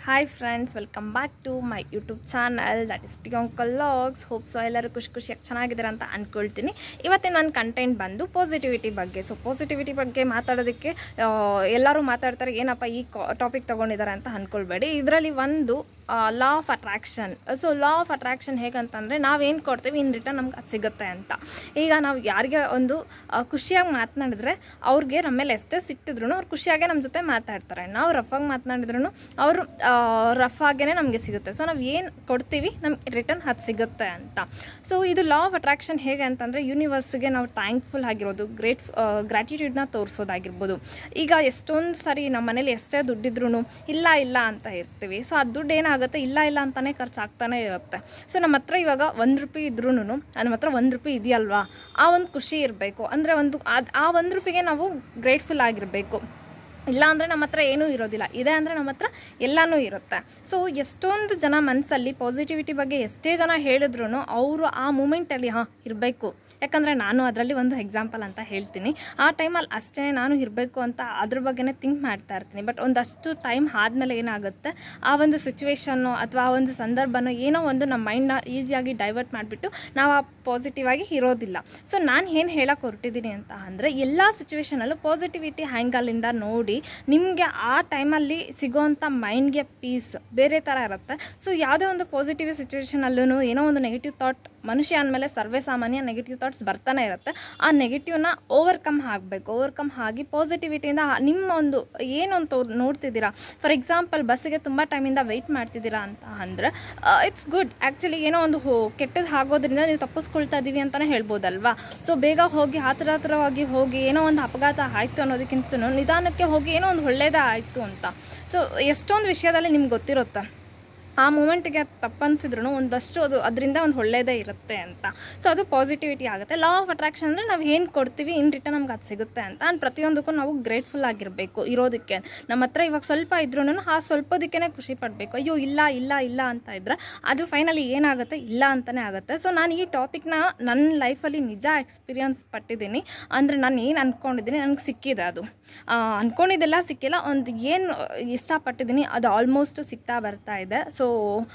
hi friends welcome back to my YouTube channel that is ಪ್ರಿಯಾಂಕಲ್ logs hope so ಎಲ್ಲರೂ ಖುಷಿ ಖುಷಿಯಾಗಿ ಚೆನ್ನಾಗಿದ್ದಾರೆ ಅಂತ ಅಂದ್ಕೊಳ್ತೀನಿ ಇವತ್ತಿನ ನನ್ನ ಕಂಟೆಂಟ್ ಬಂದು ಪಾಸಿಟಿವಿಟಿ ಬಗ್ಗೆ ಸೊ ಪಾಸಿಟಿವಿಟಿ ಬಗ್ಗೆ ಮಾತಾಡೋದಕ್ಕೆ ಆ, ಎಲ್ಲರೂ ಮಾತಾಡ್ತಾರೆ ಏನಪ್ಪ ಈ ಟಾಪಿಕ್ ತೊಗೊಂಡಿದ್ದಾರೆ ಅಂತ ಅಂದ್ಕೊಳ್ಬೇಡಿ ಇದರಲ್ಲಿ ಒಂದು law of attraction so law of attraction ಹೇಗಂತಂದರೆ ನಾವೇನು ಕೊಡ್ತೀವಿ ಇನ್ ರಿಟರ್ನ್ ನಮ್ಗೆ ಅದು ಸಿಗುತ್ತೆ ಅಂತ ಈಗ ನಾವು ಯಾರಿಗೆ ಒಂದು ಆ, ಖುಷಿಯಾಗಿ ಮಾತನಾಡಿದ್ರೆ ಅವ್ರಿಗೆ ನಮ್ಮ ಮೇಲೆ ಎಷ್ಟೇ ಸಿಟ್ಟಿದ್ರು ಅವ್ರು ಖುಷಿಯಾಗೆ ನಮ್ಮ ಜೊತೆ ಮಾತಾಡ್ತಾರೆ ನಾವು ರಫಾಗಿ ಮಾತನಾಡಿದ್ರು ಅವರು ರಫ್ ಆಗೇ ನಮಗೆ ಸಿಗುತ್ತೆ ಸೊ ನಾವು ಏನು ಕೊಡ್ತೀವಿ ನಮ್ಗೆ ರಿಟರ್ನ್ ಅದು ಸಿಗುತ್ತೆ ಅಂತ ಸೊ ಇದು ಲಾ ಆಫ್ ಅಟ್ರಾಕ್ಷನ್ ಹೇಗೆ ಅಂತಂದರೆ ಯೂನಿವರ್ಸ್ಗೆ ನಾವು ಥ್ಯಾಂಕ್ಫುಲ್ ಆಗಿರೋದು ಗ್ರೇಟ್ ಗ್ರ್ಯಾಟಿಟ್ಯೂಡ್ನ ತೋರಿಸೋದಾಗಿರ್ಬೋದು ಈಗ ಎಷ್ಟೊಂದು ಸರಿ ನಮ್ಮ ಮನೇಲಿ ಎಷ್ಟೇ ದುಡ್ಡಿದ್ರು ಇಲ್ಲ ಇಲ್ಲ ಅಂತ ಇರ್ತೀವಿ ಸೊ ಆ ದುಡ್ಡು ಏನಾಗುತ್ತೆ ಇಲ್ಲ ಇಲ್ಲ ಅಂತಲೇ ಖರ್ಚಾಗ್ತಾನೆ ಇರುತ್ತೆ ಸೊ ನಮ್ಮ ಹತ್ರ ಇವಾಗ ಒಂದು ರೂಪಾಯಿ ಇದ್ರೂ ನಮ್ಮ ಹತ್ರ ಒಂದು ರೂಪಾಯಿ ಇದೆಯಲ್ವಾ ಆ ಒಂದು ಖುಷಿ ಇರಬೇಕು ಅಂದರೆ ಒಂದು ಅದು ಆ ಒಂದು ರೂಪಾಯಿಗೆ ನಾವು ಗ್ರೇಟ್ಫುಲ್ ಆಗಿರಬೇಕು ಇಲ್ಲ ಅಂದರೆ ನಮ್ಮ ಹತ್ರ ಏನೂ ಇರೋದಿಲ್ಲ ಇದೆ ಅಂದರೆ ನಮ್ಮ ಹತ್ರ ಎಲ್ಲನೂ ಇರುತ್ತೆ ಸೊ ಎಷ್ಟೊಂದು ಜನ ಮನಸ್ಸಲ್ಲಿ ಪಾಸಿಟಿವಿಟಿ ಬಗ್ಗೆ ಎಷ್ಟೇ ಜನ ಹೇಳಿದ್ರು ಅವರು ಆ ಮೂಮೆಂಟಲ್ಲಿ ಹಾಂ ಇರಬೇಕು ಯಾಕಂದರೆ ನಾನು ಅದರಲ್ಲಿ ಒಂದು ಎಕ್ಸಾಂಪಲ್ ಅಂತ ಹೇಳ್ತೀನಿ ಆ ಟೈಮಲ್ಲಿ ಅಷ್ಟೇ ನಾನು ಇರಬೇಕು ಅಂತ ಅದ್ರ ಬಗ್ಗೆನೇ ಥಿಂಕ್ ಮಾಡ್ತಾ ಇರ್ತೀನಿ ಬಟ್ ಒಂದಷ್ಟು ಟೈಮ್ ಆದಮೇಲೆ ಏನಾಗುತ್ತೆ ಆ ಒಂದು ಸಿಚುವೇಶನ್ನು ಅಥವಾ ಆ ಒಂದು ಸಂದರ್ಭನೋ ಏನೋ ಒಂದು ನಮ್ಮ ಮೈಂಡ್ನ ಈಸಿಯಾಗಿ ಡೈವರ್ಟ್ ಮಾಡಿಬಿಟ್ಟು ನಾವು ಆ ಪಾಸಿಟಿವ್ ಆಗಿ ಇರೋದಿಲ್ಲ ಸೊ ನಾನು ಏನು ಹೇಳಕ್ಕೆ ಹೊರಟಿದ್ದೀನಿ ಅಂತ ಅಂದರೆ ಎಲ್ಲ ಸಿಚುವೇಶನಲ್ಲೂ ಪಾಸಿಟಿವಿಟಿ ಹ್ಯಾಂಗಲಿಂದ ನೋಡಿ ನಿಮಗೆ ಆ ಟೈಮಲ್ಲಿ ಸಿಗೋವಂಥ ಮೈಂಡ್ಗೆ ಪೀಸ್ ಬೇರೆ ಥರ ಇರುತ್ತೆ ಸೊ ಯಾವುದೇ ಒಂದು ಪಾಸಿಟಿವ್ ಸಿಚುವೇಶನಲ್ಲೂ ಏನೋ ಒಂದು ನೆಗೆಟಿವ್ ಥಾಟ್ ಮನುಷ್ಯ ಅಂದಮೇಲೆ ಸರ್ವೇ ಸಾಮಾನ್ಯ ನೆಗೆಟಿವ್ ಥಾಟ್ಸ್ ಬರ್ತಾನೆ ಇರುತ್ತೆ ಆ ನೆಗೆಟಿವ್ನ ಓವರ್ಕಮ್ ಆಗಬೇಕು ಓವರ್ಕಮ್ ಆಗಿ ಪಾಸಿಟಿವಿಟಿಯಿಂದ ನಿಮ್ಮ ಒಂದು ಏನು ಅಂತ ನೋಡ್ತಿದ್ದೀರಾ ಫಾರ್ ಎಕ್ಸಾಂಪಲ್ ಬಸ್ಸಿಗೆ ತುಂಬ ಟೈಮಿಂದ ವೆಯ್ಟ್ ಮಾಡ್ತಿದ್ದೀರಾ ಅಂತ ಅಂದರೆ ಇಟ್ಸ್ ಗುಡ್ ಆ್ಯಕ್ಚುಲಿ ಏನೋ ಒಂದು ಹೋ ಕೆಟ್ಟದ್ದು ಆಗೋದ್ರಿಂದ ನೀವು ತಪ್ಪಿಸ್ಕೊಳ್ತಾ ಇದ್ದೀವಿ ಅಂತಲೇ ಹೇಳ್ಬೋದಲ್ವಾ ಸೊ ಬೇಗ ಹೋಗಿ ಹತ್ರ ಹತ್ರವಾಗಿ ಹೋಗಿ ಏನೋ ಒಂದು ಅಪಘಾತ ಆಯಿತು ಅನ್ನೋದಕ್ಕಿಂತ ನಿಧಾನಕ್ಕೆ ಹೋಗಿ ಏನೋ ಒಂದು ಒಳ್ಳೇದೇ ಆಯಿತು ಅಂತ ಸೊ ಎಷ್ಟೊಂದು ವಿಷಯದಲ್ಲಿ ನಿಮ್ಗೆ ಗೊತ್ತಿರುತ್ತೆ ಆ ಮೂಮೆಂಟಿಗೆ ಅದು ತಪ್ಪನ್ಸಿದ್ರು ಒಂದಷ್ಟು ಅದು ಅದರಿಂದ ಒಂದು ಒಳ್ಳೇದೇ ಇರುತ್ತೆ ಅಂತ ಸೊ ಅದು ಪಾಸಿಟಿವಿಟಿ ಆಗುತ್ತೆ ಲಾ ಆಫ್ ಅಟ್ರಾಕ್ಷನ್ ಅಂದರೆ ನಾವು ಏನು ಕೊಡ್ತೀವಿ ಇನ್ ರಿಟರ್ನ್ ನಮ್ಗೆ ಅದು ಸಿಗುತ್ತೆ ಅಂತ ಆ್ಯಂಡ್ ಪ್ರತಿಯೊಂದಕ್ಕೂ ನಾವು ಗ್ರೇಟ್ಫುಲ್ ಆಗಿರಬೇಕು ಇರೋದಕ್ಕೆ ನಮ್ಮ ಹತ್ರ ಇವಾಗ ಸ್ವಲ್ಪ ಇದ್ರೂ ಆ ಸ್ವಲ್ಪದಕ್ಕೇ ಖುಷಿ ಪಡಬೇಕು ಅಯ್ಯೋ ಇಲ್ಲ ಇಲ್ಲ ಇಲ್ಲ ಅಂತ ಇದ್ದರೆ ಅದು ಫೈನಲಿ ಏನಾಗುತ್ತೆ ಇಲ್ಲ ಅಂತಲೇ ಆಗುತ್ತೆ ಸೊ ನಾನು ಈ ಟಾಪಿಕ್ನ ನನ್ನ ಲೈಫಲ್ಲಿ ನಿಜ ಎಕ್ಸ್ಪೀರಿಯನ್ಸ್ ಪಟ್ಟಿದ್ದೀನಿ ಅಂದರೆ ನಾನು ಏನು ಅಂದ್ಕೊಂಡಿದ್ದೀನಿ ನನಗೆ ಸಿಕ್ಕಿದೆ ಅದು ಆ, ಅಂದ್ಕೊಂಡಿದ್ದೆಲ್ಲ ಸಿಕ್ಕಿಲ್ಲ ಒಂದು ಏನು ಇಷ್ಟಪಟ್ಟಿದ್ದೀನಿ ಅದು ಆಲ್ಮೋಸ್ಟ್ ಸಿಗ್ತಾ ಬರ್ತಾ ಇದೆ ಸೊ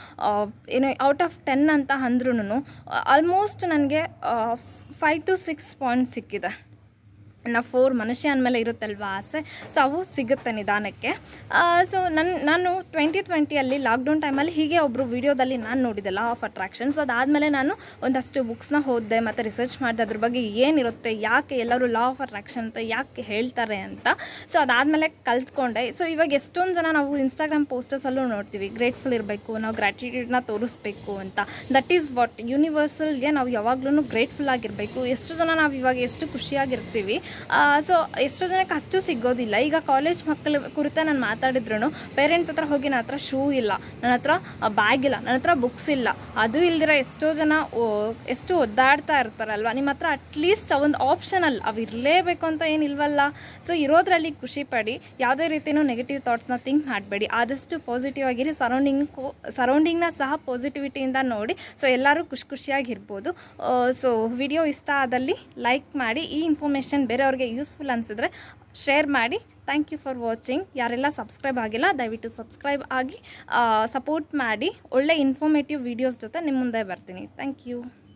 ಏನು ಔಟ್ ಆಫ್ ಟೆನ್ ಅಂತ ಅಂದ್ರೂ ಆಲ್ಮೋಸ್ಟ್ ನನಗೆ ಫೈವ್ ಟು ಸಿಕ್ಸ್ ಪಾಯಿಂಟ್ ಸಿಕ್ಕಿದೆ ನಾವು ಫೋರ್ ಮನುಷ್ಯ ಅಂದಮೇಲೆ ಇರುತ್ತಲ್ವಾ ಆಸೆ ಸೊ ಅವು ಸಿಗುತ್ತೆ ನಿಧಾನಕ್ಕೆ ಸೊ ನನ್ನ ನಾನು ಟ್ವೆಂಟಿ ಟ್ವೆಂಟಿಯಲ್ಲಿ ಲಾಕ್ಡೌನ್ ಟೈಮಲ್ಲಿ ಹೀಗೆ ಒಬ್ಬರು ವಿಡಿಯೋದಲ್ಲಿ ನಾನು ನೋಡಿದೆ ಲಾ ಆಫ್ ಅಟ್ರಾಕ್ಷನ್ ಸೊ ಅದಾದಮೇಲೆ ನಾನು ಒಂದಷ್ಟು ಬುಕ್ಸ್ನ ಓದಿದೆ ಮತ್ತು ರಿಸರ್ಚ್ ಮಾಡಿದೆ ಅದ್ರ ಬಗ್ಗೆ ಏನಿರುತ್ತೆ ಯಾಕೆ ಎಲ್ಲರೂ ಲಾ ಆಫ್ ಅಟ್ರಾಕ್ಷನ್ ಅಂತ ಯಾಕೆ ಹೇಳ್ತಾರೆ ಅಂತ ಸೊ ಅದಾದಮೇಲೆ ಕಲ್ತ್ಕೊಂಡೆ ಸೊ ಇವಾಗ ಎಷ್ಟೊಂದು ಜನ ನಾವು ಇನ್ಸ್ಟಾಗ್ರಾಮ್ ಪೋಸ್ಟರ್ಸಲ್ಲೂ ನೋಡ್ತೀವಿ ಗ್ರೇಟ್ಫುಲ್ ಇರಬೇಕು ನಾವು ಗ್ರ್ಯಾಟಿಟ್ಯೂಡ್ನ ತೋರಿಸ್ಬೇಕು ಅಂತ ದಟ್ ಈಸ್ ವಾಟ್ ಯೂನಿವರ್ಸಲ್ಗೆ ನಾವು ಯಾವಾಗ್ಲೂ ಗ್ರೇಟ್ಫುಲ್ ಆಗಿರಬೇಕು ಎಷ್ಟು ಜನ ನಾವು ಇವಾಗ ಎಷ್ಟು ಖುಷಿಯಾಗಿರ್ತೀವಿ ಸೊ ಎಷ್ಟೋ ಜನಕ್ಕೆ ಅಷ್ಟು ಸಿಗೋದಿಲ್ಲ ಈಗ ಕಾಲೇಜ್ ಮಕ್ಕಳ ಕುರಿತ ನಾನು ಮಾತಾಡಿದ್ರು ಪೇರೆಂಟ್ಸ್ ಹತ್ರ ಹೋಗಿ ನನ್ನ ಹತ್ರ ಶೂ ಇಲ್ಲ ನನ್ನ ಹತ್ರ ಬ್ಯಾಗ್ ಇಲ್ಲ ನನ್ನ ಹತ್ರ ಬುಕ್ಸ್ ಇಲ್ಲ ಅದು ಇಲ್ದಿರ ಎಷ್ಟೋ ಜನ ಓ, ಎಷ್ಟು ಒದ್ದಾಡ್ತಾ ಇರ್ತಾರಲ್ವ ನಿಮ್ಮ ಹತ್ರ ಅಟ್ಲೀಸ್ಟ್ ಒಂದು ಆಪ್ಷನಲ್ ಅವು ಇರಲೇಬೇಕು ಅಂತ ಏನಿಲ್ವಲ್ಲ ಸೊ ಇರೋದ್ರಲ್ಲಿ ಖುಷಿ ಪಡಿ ಯಾವುದೇ ರೀತಿಯೂ ನೆಗೆಟಿವ್ ಥಾಟ್ಸ್ನ ಥಿಂಕ್ ಮಾಡಬೇಡಿ ಆದಷ್ಟು ಪಾಸಿಟಿವ್ ಆಗಿರಿ ಸರೌಂಡಿಂಗ್ ಸರೌಂಡಿಂಗ್ನ ಸಹ ಪಾಸಿಟಿವಿಟಿಯಿಂದ ನೋಡಿ ಸೊ ಎಲ್ಲರೂ ಖುಷಿ ಖುಷಿಯಾಗಿರ್ಬೋದು ಸೊ ವಿಡಿಯೋ ಇಷ್ಟ ಆದಲ್ಲಿ ಲೈಕ್ ಮಾಡಿ ಈ ಇನ್ಫಾರ್ಮೇಷನ್ ಬೇರೆಯವ್ರಿಗೆ ಯೂಸ್ಫುಲ್ ಅನಿಸಿದ್ರೆ ಶೇರ್ ಮಾಡಿ ಥ್ಯಾಂಕ್ ಯು ಫಾರ್ ವಾಚಿಂಗ್ ಯಾರೆಲ್ಲ ಸಬ್ಸ್ಕ್ರೈಬ್ ಆಗಿಲ್ಲ ದಯವಿಟ್ಟು ಸಬ್ಸ್ಕ್ರೈಬ್ ಆಗಿ ಸಪೋರ್ಟ್ ಮಾಡಿ ಒಳ್ಳೆ ಇನ್ಫಾರ್ಮೇಟಿವ್ ವೀಡಿಯೋಸ್ ಜೊತೆ ನಿಮ್ಮ ಮುಂದೆ ಬರ್ತೀನಿ ಥ್ಯಾಂಕ್ ಯು